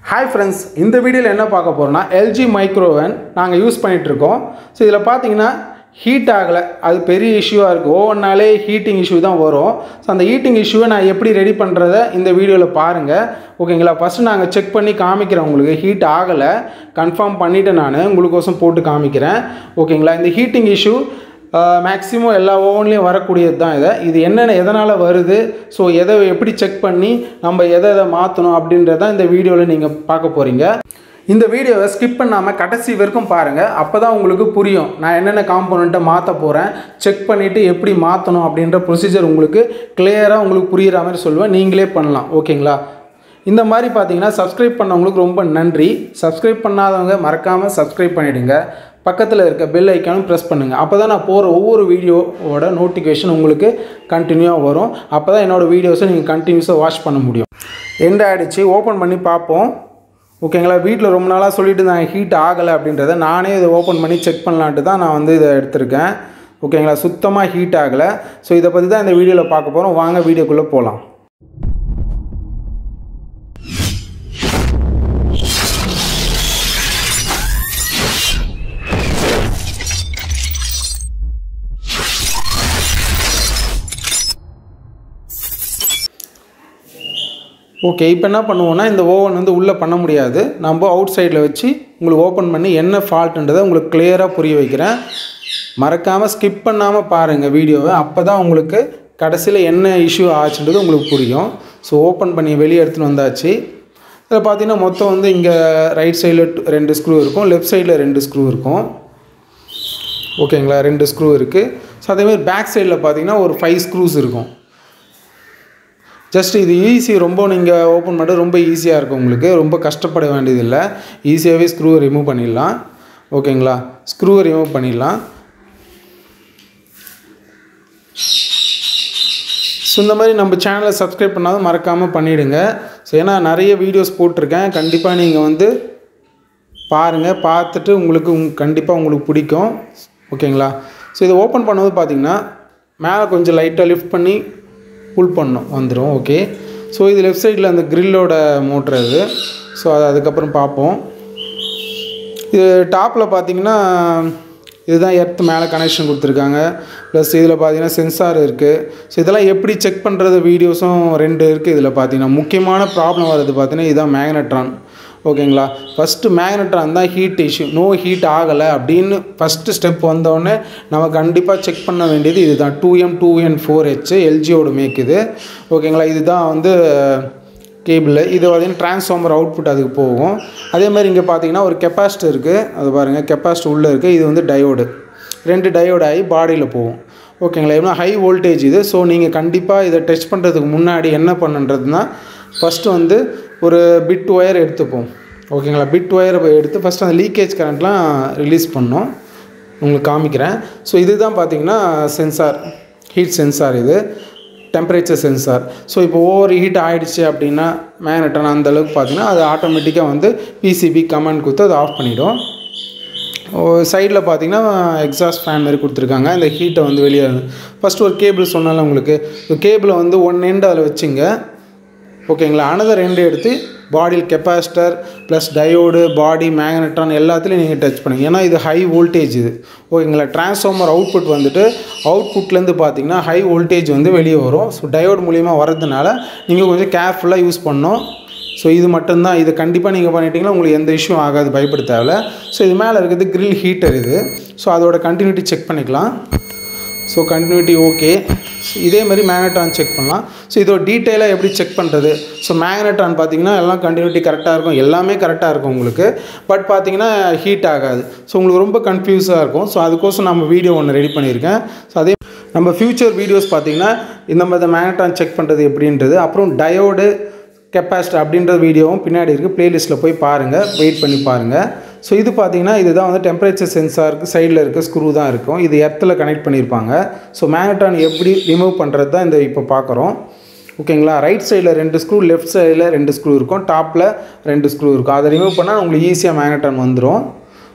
hi friends இந்த வீடியோவில் என்ன பார்க்க போகிறோம்னா எல்ஜி மைக்ரோவன் நாங்கள் யூஸ் பண்ணிகிட்ருக்கோம் ஸோ இதில் பார்த்தீங்கன்னா ஹீட் ஆகலை அது பெரிய இஷ்யூவாக இருக்குது ஒவ்வொன்றாலே ஹீட்டிங் இஷ்யூ தான் வரும் ஸோ அந்த ஹீட்டிங் இஷ்யூவை நான் எப்படி ரெடி பண்ணுறத இந்த வீடியோவில் பாருங்கள் ஓகேங்களா ஃபஸ்ட்டு நாங்கள் செக் பண்ணி காமிக்கிறேன் உங்களுக்கு ஹீட் ஆகலை கன்ஃபார்ம் பண்ணிவிட்டு நான் உங்களுக்கோசம் போட்டு காமிக்கிறேன் ஓகேங்களா இந்த ஹீட்டிங் இஷ்யூ மேக்ஸிமம் எல்லா ஓவன்லேயும் வரக்கூடியது தான் இதை இது என்னென்ன எதனால் வருது ஸோ எதை எப்படி செக் பண்ணி நம்ம எதை எதை மாற்றணும் அப்படின்றத இந்த வீடியோவில் நீங்கள் பார்க்க போகிறீங்க இந்த வீடியோவை ஸ்கிப் பண்ணாமல் கடைசி வரைக்கும் பாருங்கள் அப்போ தான் உங்களுக்கு புரியும் நான் என்னென்ன காம்போனண்ட்டை மாற்ற போகிறேன் செக் பண்ணிவிட்டு எப்படி மாற்றணும் அப்படின்ற ப்ரொசீஜர் உங்களுக்கு கிளியராக உங்களுக்கு புரிகிற மாதிரி சொல்லுவேன் நீங்களே பண்ணலாம் ஓகேங்களா இந்த மாதிரி பார்த்தீங்கன்னா சப்ஸ்கிரைப் பண்ணவங்களுக்கு ரொம்ப நன்றி சப்ஸ்கிரைப் பண்ணாதவங்க மறக்காமல் சப்ஸ்கிரைப் பண்ணிவிடுங்க பக்கத்தில் இருக்க பெல் ஐக்கானும் ப்ரெஸ் பண்ணுங்கள் அப்போ தான் நான் போகிற ஒவ்வொரு வீடியோவோட நோட்டிஃபிகேஷன் உங்களுக்கு கண்டினியூவாக வரும் அப்போ தான் என்னோடய வீடியோஸை நீங்கள் கண்டினியூஸாக வாட்ச் பண்ண முடியும் எண்ட் ஆகிடுச்சு ஓப்பன் பண்ணி பார்ப்போம் ஓகேங்களா வீட்டில் ரொம்ப நாளாக சொல்லிட்டு இருந்தாங்க ஹீட் ஆகலை அப்படின்றத நானே இதை ஓப்பன் பண்ணி செக் பண்ணலான்ட்டு தான் நான் வந்து இதை எடுத்திருக்கேன் ஓகேங்களா சுத்தமாக ஹீட் ஆகலை ஸோ இதை பற்றி தான் இந்த வீடியோவில் பார்க்க போகிறோம் வாங்க வீடியோக்குள்ளே போகலாம் ஓகே இப்போ என்ன பண்ணுவோன்னா இந்த ஓவன் வந்து உள்ளே பண்ண முடியாது நம்ம அவுட் சைடில் வச்சு உங்களுக்கு ஓப்பன் பண்ணி என்ன ஃபால்ட்டுன்றதை உங்களுக்கு கிளியராக புரிய வைக்கிறேன் மறக்காமல் ஸ்கிப் பண்ணாமல் பாருங்கள் வீடியோவை அப்போ தான் உங்களுக்கு கடைசியில் என்ன இஷ்யூ ஆச்சுன்றது உங்களுக்கு புரியும் ஸோ ஓப்பன் பண்ணி வெளியே எடுத்துகிட்டு வந்தாச்சு இதில் பார்த்தீங்கன்னா மொத்தம் வந்து இங்கே ரைட் சைடில் ரெண்டு ஸ்க்ரூ இருக்கும் லெஃப்ட் சைடில் ரெண்டு ஸ்க்ரூ இருக்கும் ஓகேங்களா ரெண்டு ஸ்க்ரூ இருக்குது ஸோ அதேமாதிரி பேக் சைடில் பார்த்தீங்கன்னா ஒரு ஃபைவ் ஸ்க்ரூஸ் இருக்கும் ஜஸ்ட் இது ஈஸி ரொம்ப நீங்கள் ஓப்பன் பண்ணுறது ரொம்ப ஈஸியாக இருக்கும் உங்களுக்கு ரொம்ப கஷ்டப்பட வேண்டியதில்லை ஈஸியாகவே ஸ்க்ரூவை ரிமூவ் பண்ணிடலாம் ஓகேங்களா ஸ்க்ரூவை ரிமூவ் பண்ணிடலாம் ஸோ இந்த மாதிரி நம்ம சேனலை சப்ஸ்கிரைப் பண்ணாலும் மறக்காமல் பண்ணிவிடுங்க ஸோ ஏன்னா நிறைய வீடியோஸ் போட்டிருக்கேன் கண்டிப்பாக நீங்கள் வந்து பாருங்கள் பார்த்துட்டு உங்களுக்கு உங் கண்டிப்பாக உங்களுக்கு பிடிக்கும் ஓகேங்களா ஸோ இதை ஓப்பன் பண்ணும்போது பார்த்தீங்கன்னா மேலே கொஞ்சம் லைட்டாக லிஃப்ட் பண்ணி புல் பண்ணோம் வந்துடும் ஓகே ஸோ இது லெஃப்ட் சைடில் அந்த க்ரில்லோட மோட்ரு அது ஸோ அது அதுக்கப்புறம் பார்ப்போம் இது டாப்பில் பார்த்தீங்கன்னா இதுதான் எர்த் மேலே கனெக்ஷன் கொடுத்துருக்காங்க ப்ளஸ் இதில் பார்த்தீங்கன்னா சென்சார் இருக்குது ஸோ இதெல்லாம் எப்படி செக் பண்ணுறது வீடியோஸும் ரெண்டு இருக்குது இதில் பார்த்தீங்கன்னா முக்கியமான ப்ராப்ளம் வருது பார்த்தீங்கன்னா இதுதான் மேக்னட்ரான் ஓகேங்களா ஃபஸ்ட்டு மேக்னட்ரான் தான் ஹீட் இஷ்யூ நோ ஹீட் ஆகலை அப்படின்னு ஃபஸ்ட்டு ஸ்டெப் வந்தோடனே நம்ம கண்டிப்பாக செக் பண்ண வேண்டியது இதுதான் two M two N four H எல்ஜியோட மேக் இது ஓகேங்களா இதுதான் வந்து கேபிள் இது பார்த்தீங்கன்னா ட்ரான்ஸ்ஃபார்மர் அவுட்புட் அதுக்கு போகும் அதே மாதிரி இங்கே பார்த்தீங்கன்னா ஒரு கெப்பாசிட்டர் இருக்குது அது பாருங்கள் கெப்பாசிட்டர் உள்ளே இருக்குது இது வந்து டயோடு ரெண்டு டயோடு ஆகி பாடியில் போகும் ஓகேங்களா இன்னும் ஹை வோல்டேஜ் இது ஸோ நீங்கள் கண்டிப்பாக இதை டச் பண்ணுறதுக்கு முன்னாடி என்ன பண்ணுன்றதுனா ஃபஸ்ட்டு வந்து ஒரு பிட் ஒயர் எடுத்துப்போம் ஓகேங்களா பிட் ஒயர் எடுத்து ஃபஸ்ட்டு அந்த லீக்கேஜ் கரண்ட்லாம் ரிலீஸ் பண்ணோம் உங்களுக்கு காமிக்கிறேன் ஸோ இதுதான் பார்த்தீங்கன்னா சென்சார் ஹீட் சென்சார் இது டெம்பரேச்சர் சென்சார் ஸோ இப்போ ஓவர் ஹீட் ஆகிடுச்சு அப்படின்னா மேக்னட்டன் அந்த அளவுக்கு பார்த்தீங்கன்னா அது ஆட்டோமேட்டிக்காக வந்து பிசிபி கமெண்ட் கொடுத்து அதை ஆஃப் பண்ணிவிடும் சைடில் பார்த்தீங்கன்னா எக்ஸாஸ்ட் ஃபேன் மாதிரி கொடுத்துருக்காங்க இந்த ஹீட்டை வந்து வெளியே ஃபஸ்ட்டு ஒரு கேபிள் சொன்னால உங்களுக்கு கேபிளை வந்து ஒன் எண்ட் அதில் வச்சுங்க ஓகேங்களா அனதர் ரெண்டு எடுத்து பாடியில் capacitor plus diode body magnetron எல்லாத்துலேயும் நீங்கள் டச் பண்ணுங்க ஏன்னா இது ஹை வோல்டேஜ் இது ஓகேங்களா டிரான்ஸ்ஃபார்மர் அவுட்புட் வந்துட்டு அவுட்புட்லேருந்து பார்த்தீங்கன்னா ஹை வோல்டேஜ் வந்து வெளியே வரும் ஸோ டயோடு மூலிமா வரதுனால நீங்கள் கொஞ்சம் கேர்ஃபுல்லாக யூஸ் பண்ணணும் ஸோ இது மட்டும்தான் இது கண்டிப்பாக நீங்கள் பண்ணிட்டீங்கன்னா உங்களுக்கு எந்த இஷ்யூ ஆகாது பயப்பட தேவையில்ல ஸோ இது மேலே இருக்கிறது கிரில் ஹீட்டர் இது ஸோ அதோட கண்டினியூட்டி செக் பண்ணிக்கலாம் ஸோ கண்டினியூட்டி ஓகே இதே மாதிரி மேக்னட்ரான் செக் பண்ணலாம் ஸோ இதோட டீட்டெயிலாக எப்படி செக் பண்ணுறது ஸோ மேக்னட்ரான் பார்த்தீங்கன்னா எல்லாம் கண்டினியூட்டி கரெக்டாக இருக்கும் எல்லாமே கரெக்டாக இருக்கும் உங்களுக்கு பட் பார்த்தீங்கன்னா ஹீட் ஆகாது ஸோ உங்களுக்கு ரொம்ப கன்ஃபியூஸாக இருக்கும் ஸோ அதுக்கோசம் நம்ம வீடியோ ஒன்று ரெடி பண்ணியிருக்கேன் ஸோ அதே நம்ம ஃப்யூச்சர் வீடியோஸ் பார்த்தீங்கன்னா இந்த மாதிரி மேக்னட்ரான் செக் பண்ணுறது எப்படின்றது அப்புறம் டயோடு கெப்பாசிட்டி அப்படின்ற வீடியோவும் பின்னாடி இருக்குது ப்ளேலிஸ்ட்டில் போய் பாருங்கள் வெயிட் பண்ணி பாருங்கள் ஸோ இது பார்த்தீங்கன்னா இதுதான் வந்து டெம்பரேச்சர் சென்சாருக்கு சைடில் இருக்க ஸ்க்ரூ தான் இருக்கும் இது எர்த்தில் கனெக்ட் பண்ணியிருப்பாங்க ஸோ மேக்னட்ரான் எப்படி ரிமூவ் பண்ணுறது தான் இந்த இப்போ பார்க்குறோம் ஓகேங்களா ரைட் சைடில் ரெண்டு ஸ்க்ரூ லெஃப்ட் சைடில் ரெண்டு ஸ்க்ரூ இருக்கும் டாப்பில் ரெண்டு ஸ்க்ரூ இருக்கும் அதை ரிமூவ் பண்ணால் உங்களுக்கு ஈஸியாக மேக்னட்ரான் வந்துடும்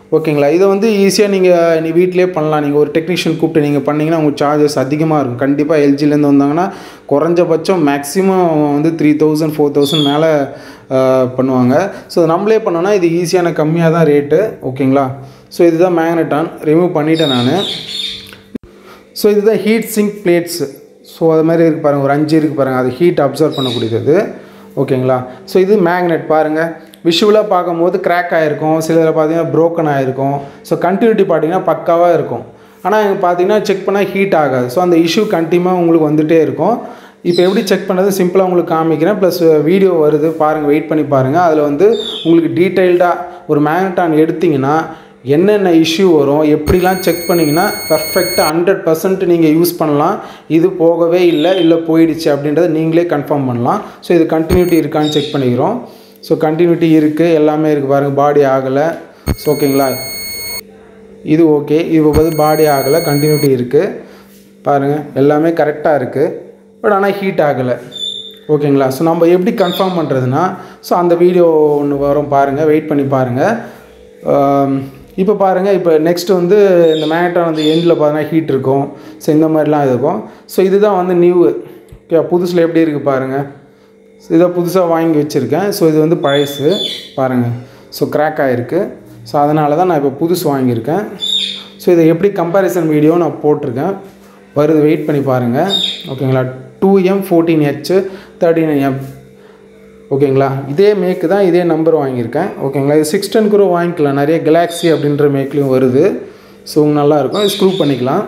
ஓகேங்களா இதை வந்து ஈஸியாக நீங்கள் நீ வீட்டிலே பண்ணலாம் நீங்கள் ஒரு டெக்னீஷியன் கூப்பிட்டு நீங்கள் பண்ணிங்கன்னா உங்களுக்கு சார்ஜஸ் அதிகமாக இருக்கும் கண்டிப்பாக எல்ஜிலேருந்து வந்தாங்கன்னா குறைஞ்சபட்சம் மேக்ஸிமம் வந்து த்ரீ தௌசண்ட் ஃபோர் தௌசண்ட் மேலே பண்ணுவாங்க ஸோ நம்மளே பண்ணோன்னா இது ஈஸியான கம்மியாக தான் ரேட்டு ஓகேங்களா ஸோ இதுதான் மேக்னட்டான் ரிமூவ் பண்ணிட்டேன் நான் ஸோ இதுதான் ஹீட் சிங்க் பிளேட்ஸு ஸோ அது மாதிரி இருக்கு பாருங்கள் ஒரு அஞ்சு இருக்குது பாருங்கள் அது ஹீட் அப்சர்வ் பண்ணக்கூடியது ஓகேங்களா ஸோ இது மேக்னெட் பாருங்கள் விஷுவலாக பார்க்கும்போது கிராக் ஆகிருக்கும் சிலதில் பார்த்தீங்கன்னா ப்ரோக்கன் ஆகிருக்கும் ஸோ கண்டினியூட்டி பார்த்தீங்கன்னா பக்காவாக இருக்கும் ஆனால் இங்கே பார்த்தீங்கன்னா செக் பண்ணால் ஹீட் ஆகாது ஸோ அந்த இஷ்யூ கண்டிப்பாக உங்களுக்கு வந்துகிட்டே இருக்கும் இப்போ எப்படி செக் பண்ணுறது சிம்பிளாக உங்களுக்கு காமிக்கிறேன் ப்ளஸ் வீடியோ வருது பாருங்கள் வெயிட் பண்ணி பாருங்கள் அதில் வந்து உங்களுக்கு டீட்டெயில்டாக ஒரு மேக்னட்டான் எடுத்திங்கன்னா என்னென்ன இஷ்யூ வரும் எப்படிலாம் செக் பண்ணிங்கன்னா பர்ஃபெக்டாக ஹண்ட்ரட் பர்சன்ட் நீங்கள் யூஸ் பண்ணலாம் இது போகவே இல்லை இல்லை போயிடுச்சு அப்படின்றத நீங்களே கன்ஃபார்ம் பண்ணலாம் ஸோ இது கண்டினியூட்டி இருக்கான்னு செக் பண்ணிக்கிறோம் ஸோ கண்டினியூட்டி இருக்குது எல்லாமே இருக்குது பாருங்கள் பாடி ஆகலை ஸோ ஓகேங்களா இது ஓகே இப்போ வந்து பாடி ஆகலை கண்டினியூட்டி இருக்குது பாருங்கள் எல்லாமே கரெக்டாக இருக்குது பட் ஆனால் ஹீட் ஆகலை ஓகேங்களா ஸோ நம்ம எப்படி கன்ஃபார்ம் பண்ணுறதுனா ஸோ அந்த வீடியோ ஒன்று வரும் பாருங்கள் வெயிட் பண்ணி பாருங்கள் இப்போ பாருங்கள் இப்போ நெக்ஸ்ட் வந்து இந்த மேக்னட்டான் வந்து எண்டில் பார்த்தீங்கன்னா ஹீட் இருக்கும் ஸோ இந்த மாதிரிலாம் இருக்கும் ஸோ இதுதான் வந்து நியூ ஓகே புதுசில் எப்படி இருக்குது பாருங்கள் ஸோ இதை புதுசாக வாங்கி வச்சுருக்கேன் ஸோ இது வந்து பழசு பாருங்கள் ஸோ கிராக் ஆகிருக்கு ஸோ அதனால தான் நான் இப்போ புதுசு வாங்கியிருக்கேன் ஸோ இதை எப்படி கம்பேரிசன் வீடியோ நான் போட்டிருக்கேன் வருது வெயிட் பண்ணி பாருங்கள் ஓகேங்களா two M fourteen H thirteen M ஓகேங்களா இதே மேக்கு தான் இதே நம்பர் வாங்கியிருக்கேன் ஓகேங்களா இது சிக்ஸ் டென் கூட வாங்கிக்கலாம் நிறைய கேலாக்ஸி அப்படின்ற மேக்லேயும் வருது ஸோ நல்லாயிருக்கும் இது ஸ்க்ரூ பண்ணிக்கலாம்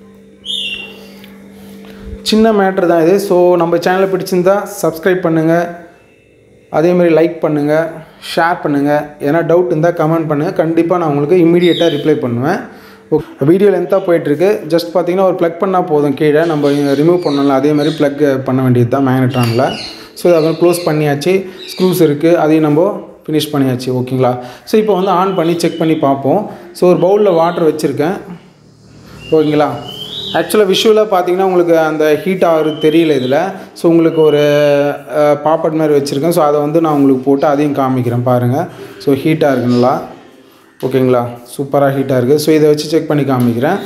சின்ன மேட்ரு தான் இது ஸோ நம்ம சேனலை பிடிச்சிருந்தா சப்ஸ்கிரைப் பண்ணுங்கள் அதேமாதிரி லைக் பண்ணுங்கள் ஷேர் பண்ணுங்கள் எதனா டவுட் இருந்தால் கமெண்ட் பண்ணுங்கள் கண்டிப்பாக நான் உங்களுக்கு இமீடியட்டாக ரிப்ளை பண்ணுவேன் ஓகே வீடியோ லென்த்தாக போயிட்டுருக்கு ஜஸ்ட் பார்த்தீங்கன்னா ஒரு ப்ளக் பண்ணால் போதும் கீழே நம்ம ரிமூவ் பண்ணல அதே மாதிரி ப்ளக் பண்ண வேண்டியது தான் மேக்னட்ரானில் ஸோ அதை க்ளோஸ் பண்ணியாச்சு ஸ்க்ரூஸ் இருக்குது அதையும் நம்ம ஃபினிஷ் பண்ணியாச்சு ஓகேங்களா ஸோ இப்போ வந்து ஆன் பண்ணி செக் பண்ணி பார்ப்போம் ஸோ ஒரு பவுலில் வாட்டர் வச்சுருக்கேன் ஓகேங்களா ஆக்சுவலாக விஷுவலாக பார்த்தீங்கன்னா உங்களுக்கு அந்த ஹீட் ஆகிறது தெரியல இதில் ஸோ உங்களுக்கு ஒரு பாப்பட் மாதிரி வச்சுருக்கேன் ஸோ அதை வந்து நான் உங்களுக்கு போட்டு அதையும் காமிக்கிறேன் பாருங்கள் ஸோ ஹீட்டாக இருக்கு நல்லா ஓகேங்களா சூப்பராக ஹீட்டாக இருக்குது ஸோ இதை வச்சு செக் பண்ணி காமிக்கிறேன்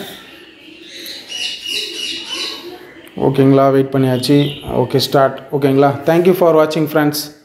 ஓகேங்களா வெயிட் பண்ணியாச்சு ஓகே ஸ்டார்ட் ஓகேங்களா தேங்க்யூ ஃபார் வாட்சிங் ஃப்ரெண்ட்ஸ்